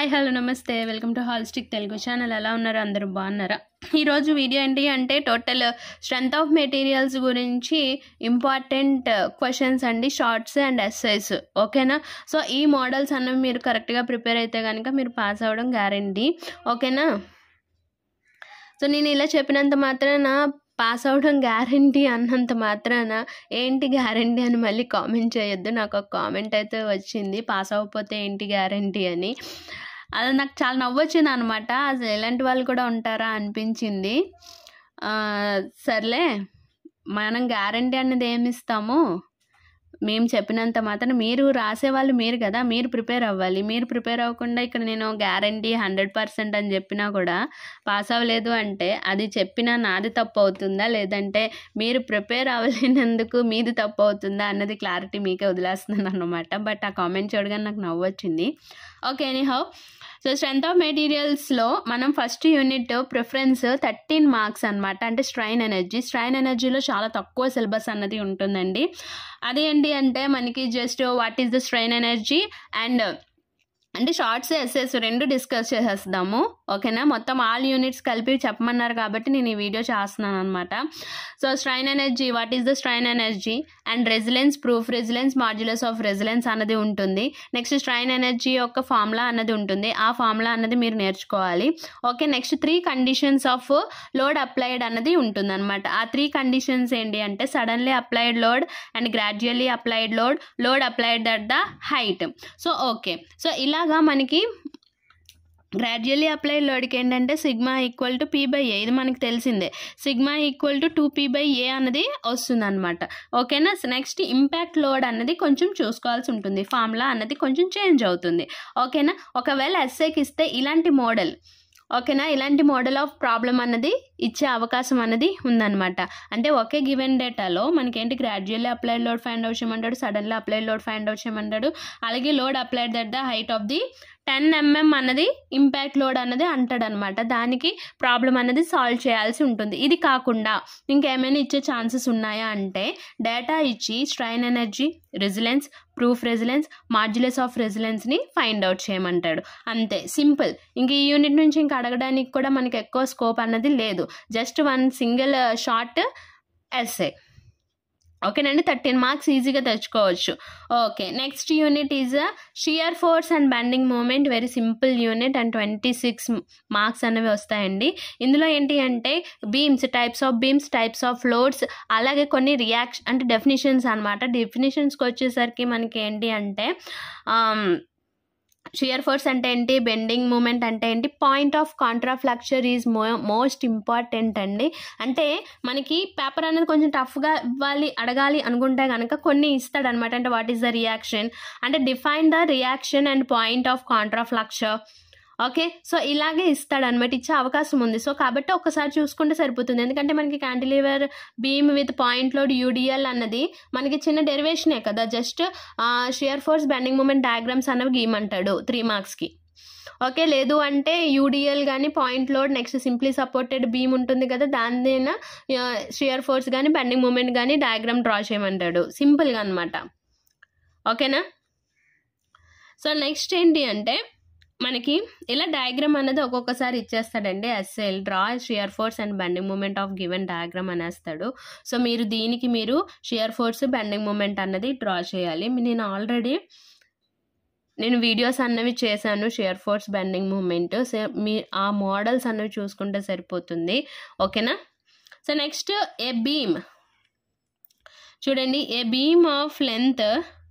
Hi hello నమస్తే welcome to Holistic Telugu channel ఎలా ఉన్నారు అందరూ బాగున్నారా ఈరోజు వీడియో ఏంటి అంటే టోటల్ స్ట్రెంత్ ఆఫ్ మెటీరియల్స్ గురించి ఇంపార్టెంట్ క్వశ్చన్స్ అండి షార్ట్స్ అండ్ ఎస్ఐస్ ఓకేనా సో ఈ మోడల్స్ అన్నవి మీరు కరెక్ట్గా ప్రిపేర్ అయితే కనుక మీరు పాస్ అవ్వడం గ్యారంటీ ఓకేనా సో నేను ఇలా చెప్పినంత మాత్రాన పాస్ అవడం గ్యారంటీ అన్నంత మాత్రాన ఏంటి గ్యారంటీ అని మళ్ళీ కామెంట్ చేయొద్దు నాకు ఒక కామెంట్ అయితే వచ్చింది పాస్ అవ్వకపోతే ఏంటి గ్యారంటీ అని అది నాకు చాలా నవ్వొచ్చింది అనమాట అసలు ఎలాంటి వాళ్ళు కూడా ఉంటారా అనిపించింది ఆ, సర్లే మనం గ్యారంటీ అనేది ఏమి ఇస్తాము మేము చెప్పినంత మాత్రం మీరు రాసేవాళ్ళు మీరు కదా మీరు ప్రిపేర్ అవ్వాలి మీరు ప్రిపేర్ అవ్వకుండా ఇక్కడ నేను గ్యారంటీ హండ్రెడ్ పర్సెంట్ అని చెప్పినా కూడా పాస్ అవ్వలేదు అంటే అది చెప్పినా నాది తప్పు అవుతుందా లేదంటే మీరు ప్రిపేర్ అవ్వలేనందుకు మీది తప్పు అవుతుందా అన్నది క్లారిటీ మీకే వదిలేస్తున్నాను అనమాట బట్ ఆ కామెంట్ చూడగానే నాకు నవ్వు వచ్చింది okay anyhow so strength of మెటీరియల్స్లో మనం first unit preference thirteen marks అనమాట అంటే స్ట్రైన్ ఎనర్జీ స్ట్రైన్ ఎనర్జీలో చాలా తక్కువ సిలబస్ అన్నది ఉంటుందండి అదేంటి అంటే మనకి just what is the strain energy and అంటే షార్ట్స్ ఎస్ఎస్ రెండు డిస్కస్ చేసేద్దాము ఓకేనా మొత్తం ఆల్ యూనిట్స్ కలిపి చెప్పమన్నారు కాబట్టి నేను ఈ వీడియో చేస్తున్నాను అనమాట so strain energy what is the strain energy and resilience proof resilience modulus of resilience అన్నది ఉంటుంది నెక్స్ట్ స్ట్రైన్ ఎనర్జీ యొక్క ఫార్ములా అన్నది ఉంటుంది ఆ ఫార్ములా అన్నది మీరు నేర్చుకోవాలి okay next three conditions of load applied అన్నది ఉంటుంది అనమాట ఆ త్రీ కండిషన్స్ ఏంటి అంటే suddenly applied load and gradually applied load load applied at the height so okay so ఇలాగా మనకి గ్రాడ్యువల్లీ అప్లైడ్ లోడ్కి ఏంటంటే sigma equal to P by A ఇది మనకి తెలిసిందే sigma equal to two P by A అన్నది వస్తుంది అనమాట ఓకేనా నెక్స్ట్ ఇంపాక్ట్ లోడ్ అన్నది కొంచెం చూసుకోవాల్సి ఉంటుంది ఫార్ములా అన్నది కొంచెం చేంజ్ అవుతుంది ఓకేనా ఒకవేళ ఎస్ఐకి ఇస్తే ఇలాంటి మోడల్ ఓకేనా ఇలాంటి మోడల్ ఆఫ్ ప్రాబ్లం అన్నది ఇచ్చే అవకాశం అన్నది ఉందన్నమాట అంటే ఒకే గివెన్ డేటాలో మనకేంటి gradually applied load find out చేయమంటాడు suddenly applied load find out చేయమంటాడు అలాగే load applied that the height of the ten mm అన్నది ఇంపాక్ట్ లోడ్ అన్నది అంటాడు అనమాట దానికి ప్రాబ్లం అనేది సాల్వ్ చేయాల్సి ఉంటుంది ఇది కాకుండా ఇంకేమైనా ఇచ్చే ఛాన్సెస్ ఉన్నాయా అంటే డేటా ఇచ్చి strain energy resilience proof resilience modulus of రెసిలెన్స్ని ఫైండ్ అవుట్ చేయమంటాడు అంతే సింపుల్ ఇంక ఈ యూనిట్ నుంచి ఇంకా అడగడానికి కూడా మనకి ఎక్కువ స్కోప్ అన్నది లేదు just one single short SA ఓకేనండి థర్టీన్ మార్క్స్ ఈజీగా తెచ్చుకోవచ్చు okay next unit is shear force and bending moment very simple unit and twenty six marks అనేవి వస్తాయండి ఇందులో ఏంటి అంటే beams types of beams types of loads అలాగే కొన్ని రియాక్షన్ అంటే డెఫినిషన్స్ అనమాట డెఫినిషన్స్కి వచ్చేసరికి మనకి ఏంటి అంటే షియర్ ఫోర్స్ అంటే ఏంటి బెండింగ్ మూమెంట్ అంటే ఏంటి point of contra flexure is mo most important అండి అంటే మనకి పేపర్ అనేది కొంచెం టఫ్గా ఇవ్వాలి అడగాలి అనుకుంటే కనుక కొన్ని ఇస్తాడనమాట అంటే వాట్ ఈస్ ద రియాక్షన్ అంటే define the reaction and point of contra flexure okay so ఇలాగే ఇస్తాడనమాట ఇచ్చే అవకాశం ఉంది సో కాబట్టి ఒకసారి చూసుకుంటే సరిపోతుంది ఎందుకంటే మనకి cantilever beam with point load UDL అన్నది మనకి చిన్న డెరివేషనే కదా just shear force bending moment diagrams అనేవి గీయమంటాడు త్రీ మార్క్స్కి ఓకే లేదు అంటే యూడిఎల్ కానీ point load next simply supported beam ఉంటుంది కదా దానిదైనా షియర్ ఫోర్స్ కానీ బెండింగ్ మూమెంట్ కానీ డయాగ్రామ్ డ్రా చేయమంటాడు సింపుల్గా అనమాట ఓకేనా సో నెక్స్ట్ ఏంటి అంటే మనకి ఇలా డయాగ్రామ్ అనేది ఒక్కొక్కసారి ఇచ్చేస్తాడండి ఎస్ఎల్ draw shear force and bending moment of given diagram అనేస్తాడు సో మీరు దీనికి మీరు షియర్ ఫోర్స్ బెండింగ్ మూమెంట్ అన్నది డ్రా చేయాలి నేను ఆల్రెడీ నేను వీడియోస్ అన్నవి చేశాను shear force bending moment so మీ ఆ మోడల్స్ అన్నవి చూసుకుంటే సరిపోతుంది ఓకేనా సో నెక్స్ట్ ఏ బీమ్ చూడండి A beam of length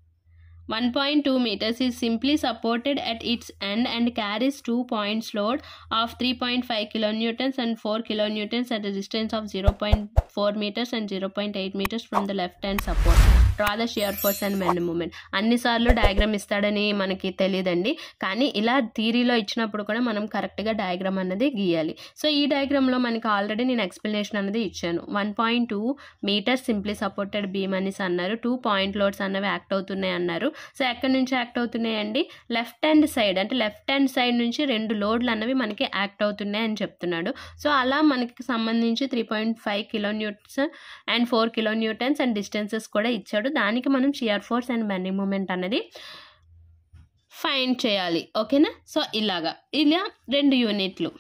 1.2 meters is simply supported at its end and carries two points load of 3.5 kilonewtons and 4 kilonewtons at a distance of 0.4 meters and 0.8 meters from the left hand support. Draw the shear force and bend moment. అన్నిసార్లు diagram ఇస్తాడని మనకి తెలియదండి కానీ ఇలా థీరీలో ఇచ్చినప్పుడు కూడా మనం కరెక్ట్గా డయాగ్రామ్ అన్నది గీయాలి సో ఈ డయాగ్రామ్లో మనకి ఆల్రెడీ నేను ఎక్స్ప్లెనేషన్ అనేది ఇచ్చాను one point two metres simply supported beam అనేసి అన్నారు టూ పాయింట్ లోడ్స్ అన్నవి యాక్ట్ అవుతున్నాయి అన్నారు సో ఎక్కడి నుంచి యాక్ట్ అవుతున్నాయండి లెఫ్ట్ హ్యాండ్ సైడ్ అంటే లెఫ్ట్ హ్యాండ్ సైడ్ నుంచి రెండు లోడ్లు అన్నవి మనకి యాక్ట్ అవుతున్నాయి అని చెప్తున్నాడు సో అలా మనకి సంబంధించి three point five kilo newtons and four kilo newtons and distances కూడా ఇచ్చాడు దానికి మనం shear force and bending moment అనేది ఫైండ్ చేయాలి ఓకేనా సో ఇలాగా ఇలా రెండు యూనిట్లు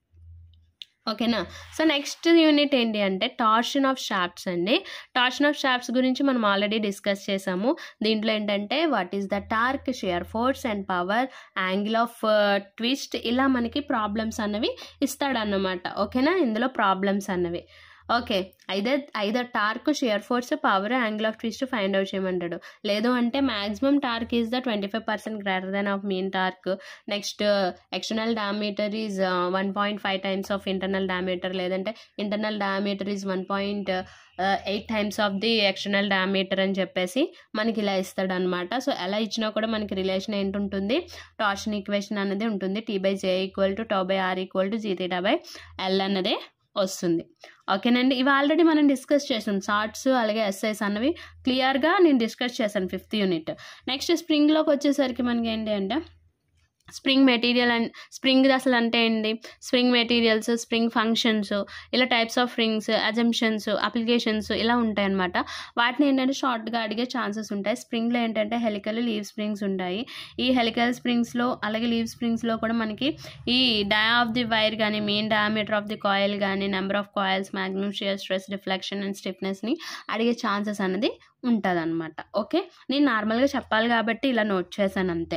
ఓకేనా సో నెక్స్ట్ యూనిట్ ఏంటి అంటే టార్షన్ ఆఫ్ షాఫ్ట్స్ అండి టార్షన్ ఆఫ్ షాఫ్ట్స్ గురించి మనం ఆల్రెడీ డిస్కస్ చేసాము దీంట్లో ఏంటంటే what is the torque shear force and power angle of twist ఇలా మనకి ప్రాబ్లమ్స్ అన్నవి ఇస్తాడన్నమాట ఓకేనా ఇందులో ప్రాబ్లమ్స్ అన్నవి okay either either torque shear force power angle of twist find out చేయమంటాడు లేదు అంటే maximum torque is the twenty five percent greater than of mean torque next external diameter is one point five times of internal diameter లేదంటే internal diameter is one point eight times of the external diameter అని చెప్పేసి మనకి ఇలా ఇస్తాడు అనమాట so ఎలా ఇచ్చినా కూడా మనకి రిలేషన్ ఏంటి ఉంటుంది టార్షన్ ఈక్వేషన్ అనేది ఉంటుంది T by J equal to tau by R equal to G theta by L అన్నదే వస్తుంది ఓకేనండి ఇవి ఆల్రెడీ మనం డిస్కస్ చేసాం షార్ట్స్ అలాగే ఎస్ఐస్ అన్నవి క్లియర్గా నేను డిస్కస్ చేశాను ఫిఫ్త్ యూనిట్ నెక్స్ట్ స్ప్రింగ్లోకి వచ్చేసరికి మనకి ఏంటి అంటే స్ప్రింగ్ మెటీరియల్ అండ్ స్ప్రింగ్ అసలు అంటే ఏంటి స్ప్రింగ్ మెటీరియల్స్ స్ప్రింగ్ ఫంక్షన్స్ ఇలా types of springs assumptions applications ఇలా ఉంటాయి అనమాట వాటిని ఏంటంటే షార్ట్గా అడిగే ఛాన్సెస్ ఉంటాయి స్ప్రింగ్లో ఏంటంటే హెలికల్ లీవ్ స్ప్రింగ్స్ ఉంటాయి ఈ హెలికల్ స్ప్రింగ్స్లో అలాగే లీవ్ స్ప్రింగ్స్లో కూడా మనకి ఈ డయా ఆఫ్ ది వైర్ కానీ main diameter of the coil కానీ number of coils magnum shear stress reflection and స్టిఫ్నెస్ని అడిగే ఛాన్సెస్ అనేది ఉంటుంది ఓకే నేను నార్మల్గా చెప్పాలి కాబట్టి ఇలా నోట్ చేశాను అంతే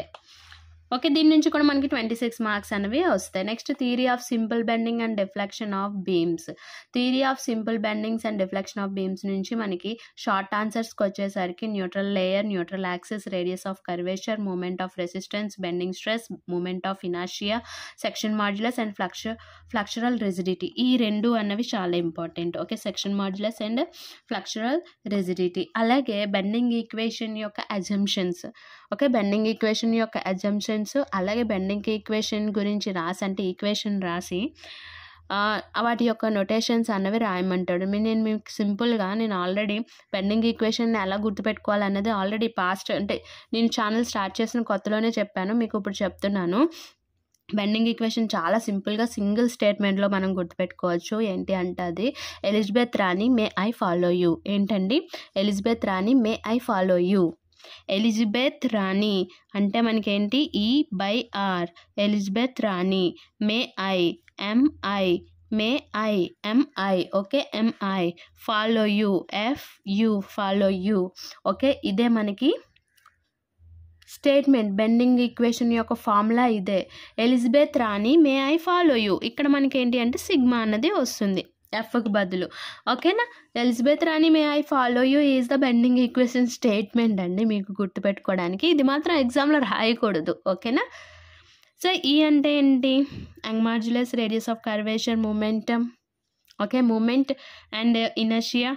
ఓకే దీని నుంచి కూడా మనకి ట్వంటీ సిక్స్ మార్క్స్ అనేవి వస్తాయి next theory of simple bending and deflection of beams theory of simple bendings and deflection of beams నుంచి మనకి షార్ట్ ఆన్సర్స్కి వచ్చేసరికి neutral layer neutral axes radius of curvature moment of resistance bending stress moment of ఇనాషియా section modulus and flex flexural rigidity ఈ రెండు అన్నవి చాలా important okay section modulus and flexural rigidity అలాగే బెండింగ్ ఈక్వేషన్ యొక్క అజంప్షన్స్ ఓకే బెండింగ్ ఈక్వేషన్ యొక్క assumptions అలాగే bending equation గురించి రాసి అంటే ఈక్వేషన్ రాసి వాటి యొక్క నొటేషన్స్ అన్నవి రాయమంటాడు నేను మీకు సింపుల్గా నేను ఆల్రెడీ బెండింగ్ ఈక్వేషన్ ఎలా గుర్తుపెట్టుకోవాలన్నది ఆల్రెడీ పాస్ట్ అంటే నేను ఛానల్ స్టార్ట్ చేసిన కొత్తలోనే చెప్పాను మీకు ఇప్పుడు చెప్తున్నాను బెండింగ్ ఈక్వేషన్ చాలా సింపుల్గా సింగిల్ స్టేట్మెంట్లో మనం గుర్తుపెట్టుకోవచ్చు ఏంటి అంటే అది ఎలిజబెత్ రాణి మే ఐ ఫాలో యూ ఏంటండి ఎలిజబెత్ రాణి may I follow you Elizabeth రాణి అంటే మనకేంటి ఈ బై ఆర్ ఎలిజబెత్ రాణి may I MI may I MI okay MI follow you F U follow you okay ఇదే మనకి స్టేట్మెంట్ బెండింగ్ ఈక్వేషన్ యొక్క formula ఇదే ఎలిజబెత్ రాణి మే ఐ ఫాలో యూ ఇక్కడ మనకి ఏంటి అంటే సిగ్మా అన్నది వస్తుంది ఎఫ్కి బదులు ఓకేనా ఎలిజబెత్ రాణి may I follow you is the bending equation statement అండి మీకు గుర్తుపెట్టుకోవడానికి ఇది మాత్రం ఎగ్జామ్లో రాయకూడదు ఓకేనా సో ఈ అంటే ఏంటి Young's modulus radius of curvature momentum okay moment and inertia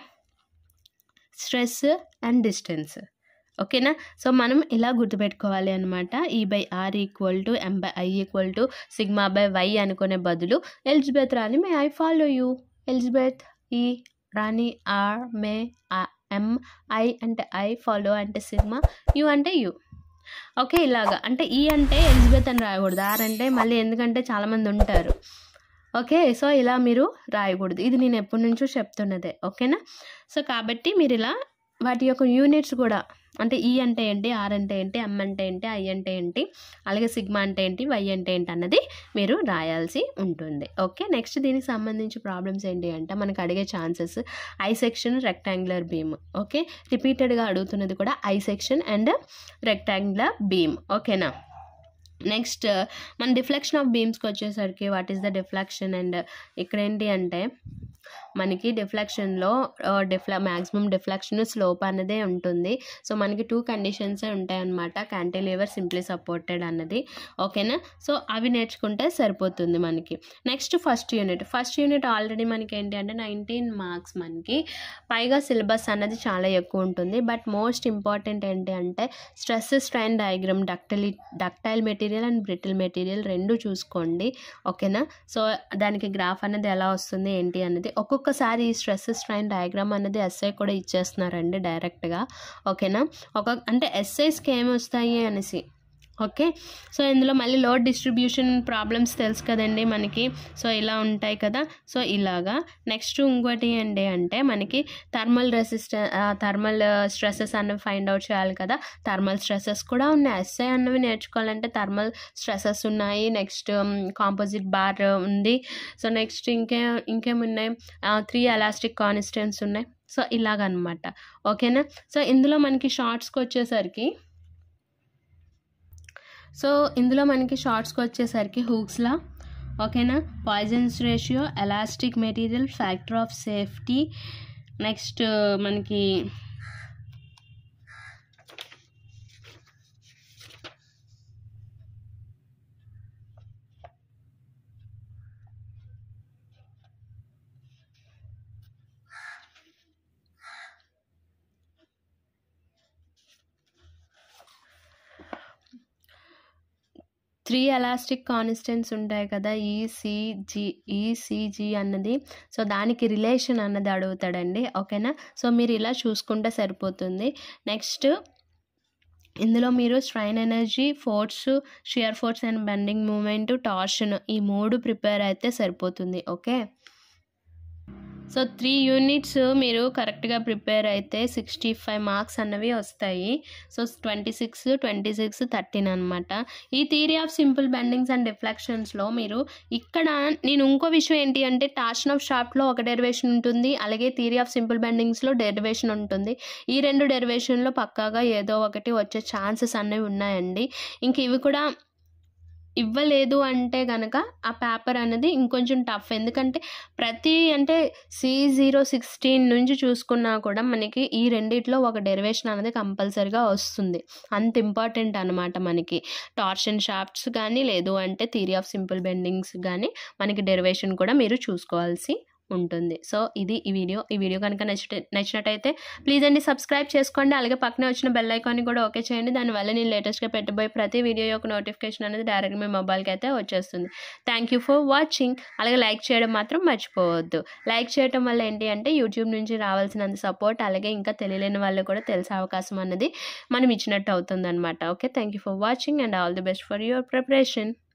stress and distance ఓకేనా సో మనం ఇలా గుర్తుపెట్టుకోవాలి అనమాట E by R equal to M by I equal to sigma by Y అనుకునే బదులు ఎలిజబెత్ రాణి may I follow you Elizabeth E రాణి R may M I అంటే ఐ ఫాలో అంటే సిగ్మా యూ అంటే యూ ఓకే ఇలాగా అంటే ఈ అంటే ఎలిజబెత్ అని రాయకూడదు ఆర్ అంటే మళ్ళీ ఎందుకంటే చాలామంది ఉంటారు ఓకే సో ఇలా మీరు రాయకూడదు ఇది నేను ఎప్పటి నుంచో చెప్తున్నదే ఓకేనా సో కాబట్టి మీరు ఇలా వాటి యొక్క యూనిట్స్ కూడా అంటే ఈ అంటే ఏంటి ఆర్ అంటే ఏంటి ఎం అంటే ఏంటి ఐ అంటే ఏంటి అలాగే సిగ్మా అంటే ఏంటి వై అంటే ఏంటి అన్నది మీరు రాయాల్సి ఉంటుంది ఓకే నెక్స్ట్ దీనికి సంబంధించి ప్రాబ్లమ్స్ ఏంటి అంటే మనకు అడిగే chances I section rectangular beam okay రిపీటెడ్గా అడుగుతున్నది కూడా I section and rectangular beam ఓకేనా నెక్స్ట్ మన డిఫ్లెక్షన్ ఆఫ్ బీమ్స్కి వచ్చేసరికి what is the deflection and ఇక్కడ ఏంటి అంటే మనకి డిఫ్లెక్షన్లో డిఫ్ల మ్యాక్సిమం డిఫ్లెక్షన్ స్లోప్ అన్నదే ఉంటుంది సో మనకి టూ కండిషన్స్ ఉంటాయి అనమాట క్యాంటిలివర్ సింప్లీ సపోర్టెడ్ అన్నది ఓకేనా సో అవి నేర్చుకుంటే సరిపోతుంది మనకి next first unit first unit already మనకి ఏంటి అంటే నైన్టీన్ మార్క్స్ మనకి పైగా సిలబస్ అన్నది చాలా ఎక్కువ ఉంటుంది బట్ మోస్ట్ ఇంపార్టెంట్ ఏంటి అంటే stress strain diagram ductile ductile material and brittle material రెండు చూసుకోండి ఓకేనా సో దానికి గ్రాఫ్ అనేది ఎలా వస్తుంది ఏంటి అన్నది ఒక్కొక్కసారి ఈ స్ట్రెస్ స్ట్రైన్ డయాగ్రామ్ అనేది ఎస్ఐ కూడా ఇచ్చేస్తున్నారండి డైరెక్ట్గా ఓకేనా ఒక అంటే ఎస్ఐస్కి ఏమి వస్తాయి అనేసి ఓకే సో ఇందులో మళ్ళీ లోడ్ డిస్ట్రిబ్యూషన్ ప్రాబ్లమ్స్ తెలుసు కదండి మనకి సో ఇలా ఉంటాయి కదా సో ఇలాగా నెక్స్ట్ ఇంకోటి ఏంటి అంటే మనకి థర్మల్ రెసిస్టెన్ థర్మల్ స్ట్రెసెస్ అన్నవి ఫైండ్ అవుట్ చేయాలి కదా థర్మల్ స్ట్రెసెస్ కూడా ఉన్నాయి ఎస్ఐ అన్నవి నేర్చుకోవాలంటే థర్మల్ స్ట్రెసెస్ ఉన్నాయి నెక్స్ట్ కాంపోజిట్ బార్ ఉంది సో నెక్స్ట్ ఇంకే ఇంకేమున్నాయి త్రీ ఎలాస్టిక్ కాన్స్టెంట్స్ ఉన్నాయి సో ఇలాగనమాట ఓకేనా సో ఇందులో మనకి షార్ట్స్కి వచ్చేసరికి సో ఇందులో మనకి షార్ట్స్కి వచ్చేసరికి హూక్స్లా ఓకేనా Poisson's ratio elastic material factor of safety next మనకి త్రీ ఎలాస్టిక్ కాన్స్టెంట్స్ ఉంటాయి కదా ఈసీజీ ఈసీజీ అన్నది సో దానికి రిలేషన్ అన్నది అడుగుతాడండి ఓకేనా సో మీరు ఇలా చూసుకుంటే సరిపోతుంది నెక్స్ట్ ఇందులో మీరు strain energy force shear force and bending moment torsion ఈ మూడు ప్రిపేర్ అయితే సరిపోతుంది ఓకే సో త్రీ యూనిట్స్ మీరు కరెక్ట్గా ప్రిపేర్ అయితే సిక్స్టీ ఫైవ్ మార్క్స్ అన్నవి వస్తాయి so twenty six twenty six thirteen అనమాట ఈ theory of simple bendings and రిఫ్లెక్షన్స్లో మీరు ఇక్కడ నేను ఇంకో విషయం ఏంటి అంటే టార్షన్ ఆఫ్ షాఫ్ట్లో ఒక డెరివేషన్ ఉంటుంది అలాగే థియరీ ఆఫ్ సింపుల్ బెండింగ్స్లో డెరివేషన్ ఉంటుంది ఈ రెండు డెరివేషన్లో పక్కాగా ఏదో ఒకటి వచ్చే ఛాన్సెస్ అనేవి ఉన్నాయండి ఇంక ఇవి కూడా ఇవ్వలేదు అంటే కనుక ఆ పేపర్ అనేది ఇంకొంచెం టఫ్ ఎందుకంటే ప్రతి అంటే సి జీరో సిక్స్టీన్ నుంచి చూసుకున్నా కూడా మనకి ఈ రెండిట్లో ఒక డెరివేషన్ అనేది కంపల్సరీగా వస్తుంది అంత ఇంపార్టెంట్ అనమాట మనకి టార్షన్ షాఫ్ట్స్ కానీ లేదు అంటే థియరీ ఆఫ్ సింపుల్ బెండింగ్స్ కానీ మనకి డెరివేషన్ కూడా మీరు చూసుకోవాల్సి ఉంటుంది సో ఇది ఈ వీడియో ఈ వీడియో కనుక నచ్చి నచ్చినట్టయితే ప్లీజ్ అండి సబ్స్క్రైబ్ చేసుకోండి అలాగే పక్కనే వచ్చిన బెల్ ఐకాన్ని కూడా ఓకే చేయండి దానివల్ల నేను లేటెస్ట్గా పెట్టబోయే ప్రతి వీడియో యొక్క నోటిఫికేషన్ అనేది డైరెక్ట్ మీ మొబైల్కి అయితే వచ్చేస్తుంది థ్యాంక్ యూ ఫర్ వాచింగ్ అలాగే లైక్ చేయడం మాత్రం మర్చిపోవద్దు లైక్ చేయడం వల్ల ఏంటి అంటే యూట్యూబ్ నుంచి రావాల్సినంత సపోర్ట్ అలాగే ఇంకా తెలియలేని వాళ్ళు కూడా తెలిసే అవకాశం అన్నది మనం ఇచ్చినట్టు అవుతుంది అనమాట okay thank you for watching and all the best for your preparation